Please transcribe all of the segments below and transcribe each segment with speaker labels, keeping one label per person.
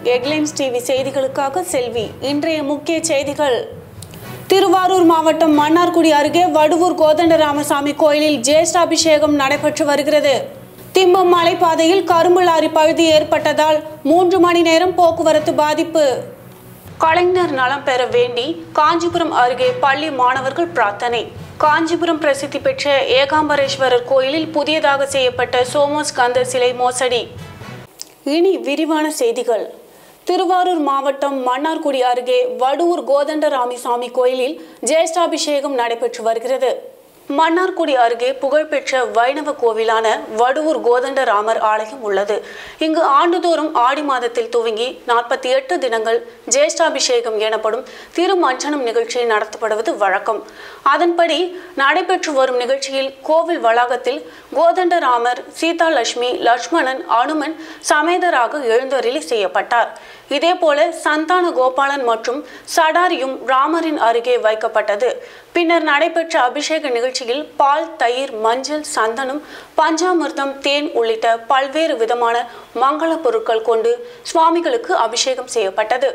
Speaker 1: headlines TV செய்திகளுக்காக செல்வி இன்றைய முக்கிய செய்திகள் திருவாரூர் மாவட்டம் மன்னார்குடி அருகே வடுவூர் கோதண்டராமசாமி கோயிலில் ஜேஷ்டாபிஷேகம் நடைபெற்று வருகிறது திம்பம் மலைப்பாதையில் கரும்பு லாரி பழுது ஏற்பட்டதால் மூன்று மணி நேரம் போக்குவரத்து பாதிப்பு கலைஞர் நலம் பெற வேண்டி காஞ்சிபுரம் அருகே பள்ளி மாணவர்கள் பிரார்த்தனை காஞ்சிபுரம் பிரசித்தி பெற்ற ஏகாம்பரேஸ்வரர் கோயிலில் புதியதாக செய்யப்பட்ட சோமஸ்கந்த சிலை மோசடி இனி விரிவான செய்திகள் திருவாரூர் மாவட்டம் மன்னார்குடி அருகே வடுவூர் கோதண்டராமிசாமி கோயிலில் ஜேஷ்டாபிஷேகம் நடைபெற்று வருகிறது மன்னார்குடி அருகே புகழ்பெற்ற வைணவ கோவிலான வடுவூர் கோதண்டராமர் ஆலயம் உள்ளது இங்கு ஆண்டுதோறும் ஆடி மாதத்தில் துவங்கி நாற்பத்தி எட்டு தினங்கள் ஜேஷ்டாபிஷேகம் எனப்படும் திருமஞ்சனம் நிகழ்ச்சி நடத்தப்படுவது வழக்கம் அதன்படி நடைபெற்று வரும் நிகழ்ச்சியில் கோவில் வளாகத்தில் கோதண்டராமர் சீதா லட்சுமி லட்சுமணன் அனுமன் சமேதராக எழுந்தருளி செய்யப்பட்டார் இதேபோல சந்தான கோபாலன் மற்றும் சடாரியும் ராமரின் அருகே வைக்கப்பட்டது பின்னர் நடைபெற்ற அபிஷேக நிகழ்ச்சியில் பால் தயிர் மஞ்சள் சந்தனம் பஞ்சாமிர்தம் தேன் உள்ளிட்ட பல்வேறு விதமான மங்கள பொருட்கள் கொண்டு சுவாமிகளுக்கு அபிஷேகம் செய்யப்பட்டது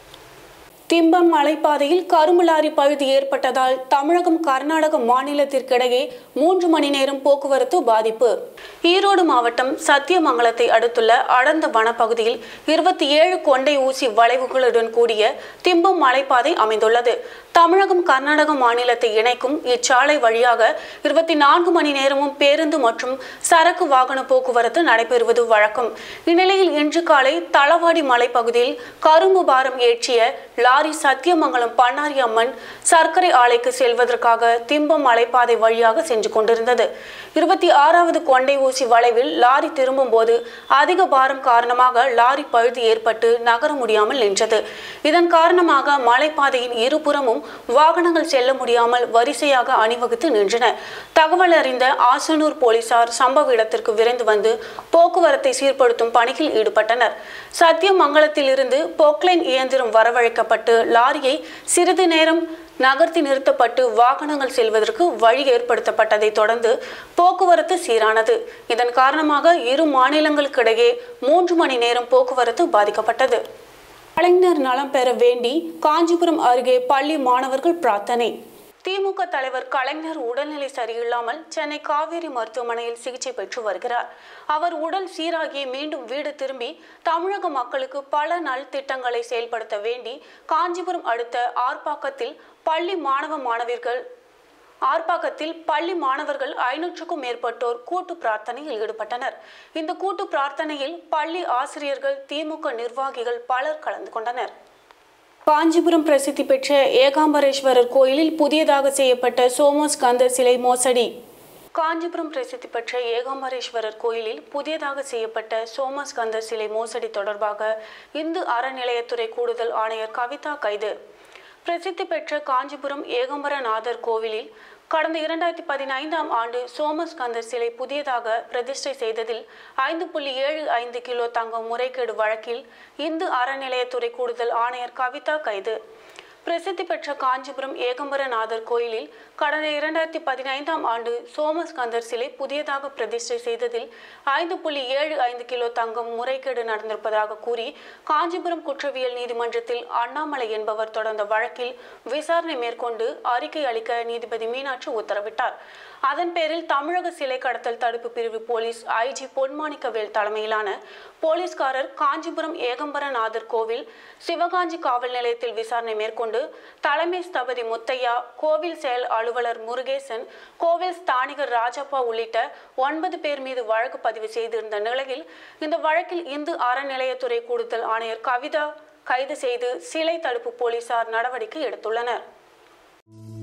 Speaker 1: திம்பம் மலைப்பாதையில் கரும்பு லாரி பழுது ஏற்பட்டதால் தமிழகம் கர்நாடக மாநிலத்திற்கிடையே மூன்று மணி நேரம் போக்குவரத்து பாதிப்பு ஈரோடு மாவட்டம் சத்தியமங்கலத்தை அடுத்துள்ள அடர்ந்த வனப்பகுதியில் இருபத்தி ஏழு கொண்டை ஊசி வளைவுகளுடன் கூடிய திம்பம் மலைப்பாதை அமைந்துள்ளது தமிழகம் கர்நாடக மாநிலத்தை இணைக்கும் இச்சாலை வழியாக இருபத்தி நான்கு மணி நேரமும் பேருந்து மற்றும் சரக்கு வாகன போக்குவரத்து நடைபெறுவது வழக்கம் இந்நிலையில் இன்று காலை தளவாடி மலைப்பகுதியில் கரும்பு பாரம் ஏற்றிய லாரி சத்தியமங்கலம் பண்ணாரி அம்மன் சர்க்கரை ஆலைக்கு செல்வதற்காக திம்பம் மலைப்பாதை வழியாக சென்று கொண்டிருந்தது இருபத்தி ஆறாவது கொண்டை ஊசி வளைவில் லாரி திரும்பும் போது அதிக பாரம் காரணமாக லாரி பழுது ஏற்பட்டு நகர முடியாமல் நின்றது இதன் காரணமாக மலைப்பாதையின் இருபுறமும் வாகனங்கள் செல்ல முடியாமல் வரிசையாக அணிவகுத்து நின்றன தகவல் அறிந்த ஆசனூர் போலீசார் சம்பவ இடத்திற்கு விரைந்து வந்து போக்குவரத்தை சீர்படுத்தும் பணியில் ஈடுபட்டனர் சத்தியமங்கலத்தில் இருந்து பொக்லைன் இயந்திரம் வரவழைக்கப்பட்டு லாரியை சிறிது நேரம் நகர்த்தி நிறுத்தப்பட்டு வாகனங்கள் செல்வதற்கு வழி ஏற்படுத்தப்பட்டதை தொடர்ந்து போக்குவரத்து சீரானது இதன் காரணமாக இரு மாநிலங்களுக்கிடையே மூன்று மணி நேரம் போக்குவரத்து பாதிக்கப்பட்டது கலைஞர் நலம் பெற வேண்டி காஞ்சிபுரம் அருகே பள்ளி மாணவர்கள் பிரார்த்தனை திமுக தலைவர் கலைஞர் உடல்நிலை சரியில்லாமல் சென்னை காவேரி மருத்துவமனையில் சிகிச்சை பெற்று வருகிறார் அவர் உடல் சீராகி மீண்டும் வீடு திரும்பி தமிழக மக்களுக்கு பல நல்திட்டங்களை செயல்படுத்த வேண்டி காஞ்சிபுரம் அடுத்த ஆர்ப்பாக்கத்தில் பள்ளி மாணவ மாணவியர்கள் ஆர்ப்பாக்கத்தில் பள்ளி மாணவர்கள் ஐநூற்றுக்கும் மேற்பட்டோர் கூட்டு பிரார்த்தனையில் ஈடுபட்டனர் இந்த கூட்டு பிரார்த்தனையில் பள்ளி ஆசிரியர்கள் திமுக நிர்வாகிகள் பலர் கலந்து கொண்டனர் காஞ்சிபுரம் பிரசித்தி பெற்ற ஏகாம்பரேஸ்வரர் கோயிலில் புதியதாக செய்யப்பட்ட சோமஸ்கந்த சிலை மோசடி காஞ்சிபுரம் பிரசித்தி பெற்ற ஏகாம்பரேஸ்வரர் கோயிலில் புதியதாக செய்யப்பட்ட சோமஸ்கந்த சிலை மோசடி தொடர்பாக இந்து அறநிலையத்துறை கூடுதல் ஆணையர் கவிதா கைது பிரசித்தி பெற்ற காஞ்சிபுரம் ஏகம்பரநாதர் கோவிலில் கடந்த இரண்டாயிரத்தி பதினைந்தாம் ஆண்டு சோமஸ்கந்தர் சிலை புதியதாக பிரதிஷ்டை செய்ததில் ஐந்து புள்ளி ஏழு ஐந்து கிலோ தங்கம் முறைகேடு வழக்கில் இந்து அறநிலையத்துறை கூடுதல் ஆணையர் கவிதா கைது பிரசித்தி பெற்ற காஞ்சிபுரம் ஏகம்பரநாதர் கோயிலில் கடந்த இரண்டாயிரத்தி பதினைந்தாம் ஆண்டு சோமஸ்கந்தர் சிலை புதியதாக பிரதிஷ்டை செய்ததில் ஐந்து புள்ளி ஏழு ஐந்து கிலோ தங்கம் முறைகேடு நடந்திருப்பதாக கூறி காஞ்சிபுரம் குற்றவியல் நீதிமன்றத்தில் அண்ணாமலை என்பவர் தொடர்ந்த வழக்கில் விசாரணை மேற்கொண்டு அறிக்கை அளிக்க நீதிபதி மீனாட்சி உத்தரவிட்டார் அதன் பேரில் தமிழக சிலை கடத்தல் தடுப்பு பிரிவு போலீஸ் ஐஜி பொன்மாணிக்கவேல் தலைமையிலான போலீஸ்காரர் காஞ்சிபுரம் ஏகம்பரநாதர் கோவில் சிவகாஞ்சி காவல் நிலையத்தில் விசாரணை மேற்கொண்டு தலைமை ஸ்தபதி முத்தையா கோவில் செயல் அலுவலர் முருகேசன் கோவில் ஸ்தானிகர் ராஜப்பா உள்ளிட்ட ஒன்பது பேர் மீது வழக்கு பதிவு செய்திருந்த நிலையில் இந்த வழக்கில் இந்து அறநிலையத்துறை கூடுதல் ஆணையர் கவிதா கைது செய்து சிலை தடுப்பு போலீசார் நடவடிக்கை எடுத்துள்ளனர்